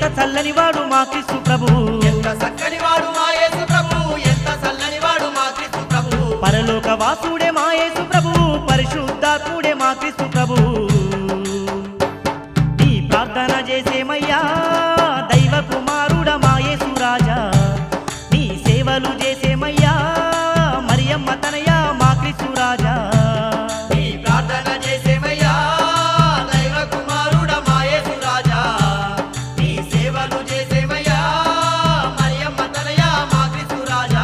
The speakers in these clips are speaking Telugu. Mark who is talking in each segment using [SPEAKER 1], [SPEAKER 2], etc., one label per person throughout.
[SPEAKER 1] చల్లని వాడు మా క్రీస్తు ప్రభు
[SPEAKER 2] ఎంత చక్కని వాడు మా యేసు ప్రభు ఎంత చల్లని వాడు మా క్రీస్తు ప్రభు
[SPEAKER 1] పరలోక వాసుడే మా యేసు ప్రభు పరిశుద్ధాత్ముడే మా క్రీస్తు ప్రభు నీ ప్రార్థన చేసేమయ్యా దైవ కుమారుడ మా యేసు రాజా నీ సేవలు చేసేమయ్యా మరియమ్మ తనయ మా క్రీస్తు రాజా
[SPEAKER 2] నీ ప్రార్థన చేసేమయ్యా దైవ కుమారుడ మా యేసు రాజా నీ సేవలు చేసేమయ్యా మరియమ్మ తనయ మా క్రీస్తు రాజా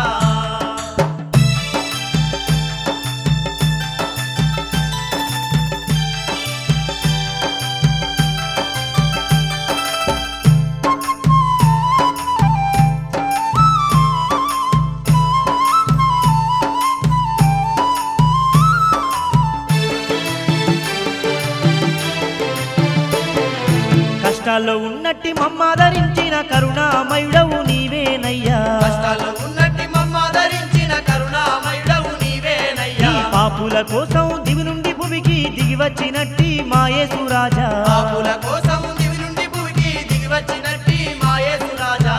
[SPEAKER 1] కష్టాల్లో ఉన్నట్టి మమ్మాదరించిన కరుణామయుడవు నీవేనయ్యా
[SPEAKER 2] కష్టాల్లో ఉన్నట్టి మమ్మ ధరించిన కరుణామయుడవు
[SPEAKER 1] ఈ
[SPEAKER 2] నీవేనయ్యా
[SPEAKER 1] పాపుల కోసం దివి నుండి భూమికి దిగి వచ్చినట్టి మా యేసు రాజా
[SPEAKER 2] పాపుల కోసం దివి నుండి భూమికి దిగి వచ్చినట్టి మా యేసు రాజా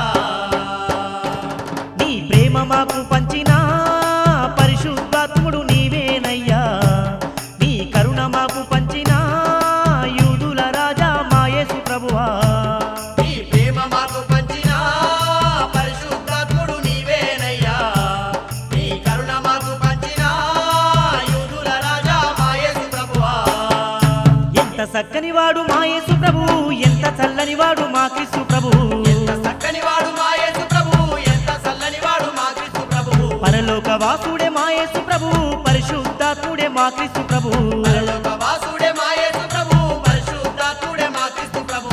[SPEAKER 1] నీ ప్రేమ మాకు పంచిన పరిశుద్ధాత్ముడు నీవేనయ్యా నీ కరుణ మాకు పంచిన యూదుల రాజా మా యేసు ప్రభువా
[SPEAKER 2] నీ ప్రేమ మాకు పంచిన పరిశుద్ధాత్ముడు నీవేనయ్యా నీ కరుణ మాకు పంచిన యూదుల రాజా మా యేసు ప్రభువా
[SPEAKER 1] ఎంత చక్కని వాడు మా యేసు ప్రభు ఎంత చల్లని వాడు మా క్రీస్తు ప్రభు
[SPEAKER 2] ఎంత చక్కని వాడు మా యేసు ప్రభు ఎంత చల్లని వాడు మా క్రీస్తు ప్రభు
[SPEAKER 1] పరలోక వాసుడే మా యేసు ప్రభు పరిశుద్ధాత్ముడే మా క్రీస్తు ప్రభు
[SPEAKER 2] పరలోక వాసుడే మా యేసు ప్రభు పరిశుద్ధాత్ముడే మా క్రీస్తు ప్రభు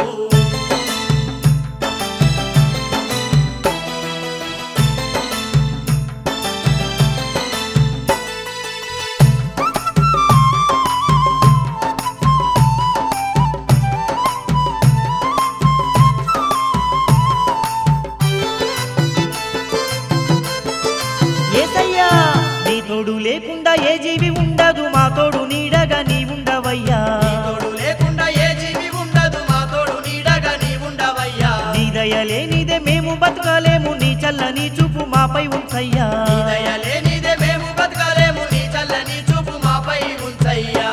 [SPEAKER 1] ఏసయ్యా నీ తోడు లేకుండా ఏ జీవి ఉండదు మా తోడు నీడగా నీ ఉండవయ్యా
[SPEAKER 2] నీ తోడు లేకుండా ఏ జీవి ఉండదు మా తోడు నీడగా నీ ఉండవయ్యా
[SPEAKER 1] నీ దయ లేనిదే మేము బతకలేము నీ చల్లని చూపు మాపై ఉంచయ్యా
[SPEAKER 2] నీ దయ లేనిదే మేము బతకలేము నీ చల్లని చూపు మాపై ఉంచయ్యా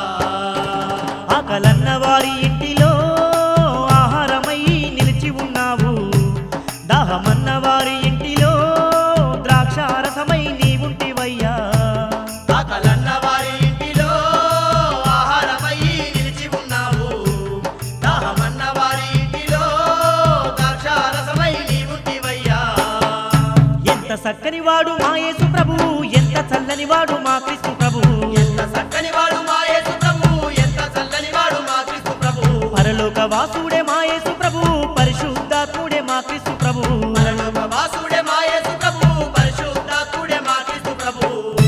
[SPEAKER 1] ఆకలన్న వారి ఇంటిలో ఆహారమై నిలిచి ఉన్నావు దాహమన్న వారి ఇంటిలో ద్రాక్షారసమై నీ ఉంటివయ్యా
[SPEAKER 2] ఆకలన్న వారి ఇంటిలో ఆహారమై నిలిచి ఉన్నావు దాహమన్న వారి ఇంటిలో ద్రాక్షారసమై నీ ఉంటివయ్యా
[SPEAKER 1] ఎంత చక్కని వాడు మా యేసు ప్రభు ఎంత చల్లని వాడు మా క్రీస్తు ప్రభు
[SPEAKER 2] ఎంత చక్కని వాడు మా యేసు ప్రభు ఎంత చల్లని వాడు మా క్రీస్తు ప్రభు
[SPEAKER 1] పరలోక వాసుడే మా యేసు ప్రభు పరిశుద్ధాత్ముడే మా క్రీస్తు ప్రభు
[SPEAKER 2] పరలోక వాసుడే మా యేసు ప్రభు పరిశుద్ధాత్ముడే మా క్రీస్తు ప్రభు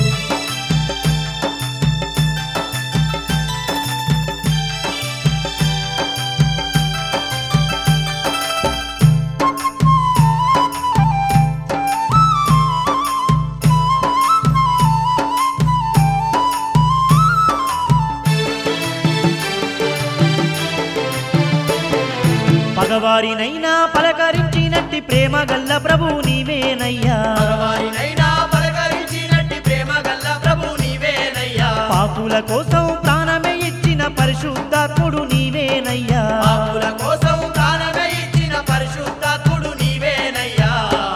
[SPEAKER 1] పగవారినైనా పలకరించినట్టి ప్రేమ గల్ల ప్రభు నీవేనయ్యా
[SPEAKER 2] భగవానినైనా పలకరించినట్టి ప్రేమ గల్ల ప్రభు నీవేనయ్యా
[SPEAKER 1] పాపుల కోసం ప్రాణమే ఇచ్చిన పరిశుద్ధాత్ముడు నీవేనయ్యా
[SPEAKER 2] పాపుల కోసం ప్రాణమే ఇచ్చిన పరిశుద్ధాత్ముడు నీవేనయ్యా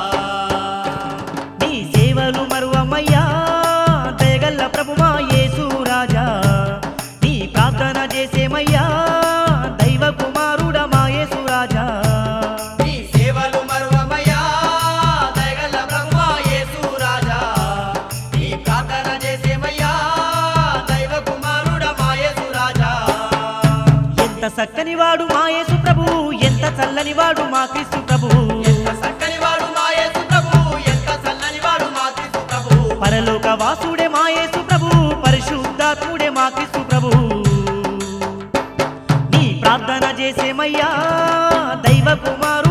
[SPEAKER 1] నీ సేవలు మరువమయ్యా దయగల్ల ప్రభు మా యేసు రాజా నీ ప్రార్థన చేసేమయ్యా దైవ కుమారుడ మా యేసు రాజా
[SPEAKER 2] నీ సేవలు మరువమయ్యా దయగల బ్రహ్మ యేసు రాజా నీ ప్రార్థన చేసేమయ్యా దైవ కుమారుడ మా యేసు రాజా
[SPEAKER 1] ఎంత చక్కని వాడు మా యేసు ప్రభు ఎంత చల్లని వాడు మా క్రీస్తు ప్రభు
[SPEAKER 2] ఎంత చక్కని వాడు మా యేసు ప్రభు ఎంత చల్లని వాడు మా క్రీస్తు ప్రభు
[SPEAKER 1] పరలోక వాసుడే మా యేసు ప్రభు పరిశుద్ధాత్ముడే మా క్రీస్తు ప్రభు నీ ప్రార్థన చేసేమయ్యా దైవ కుమారు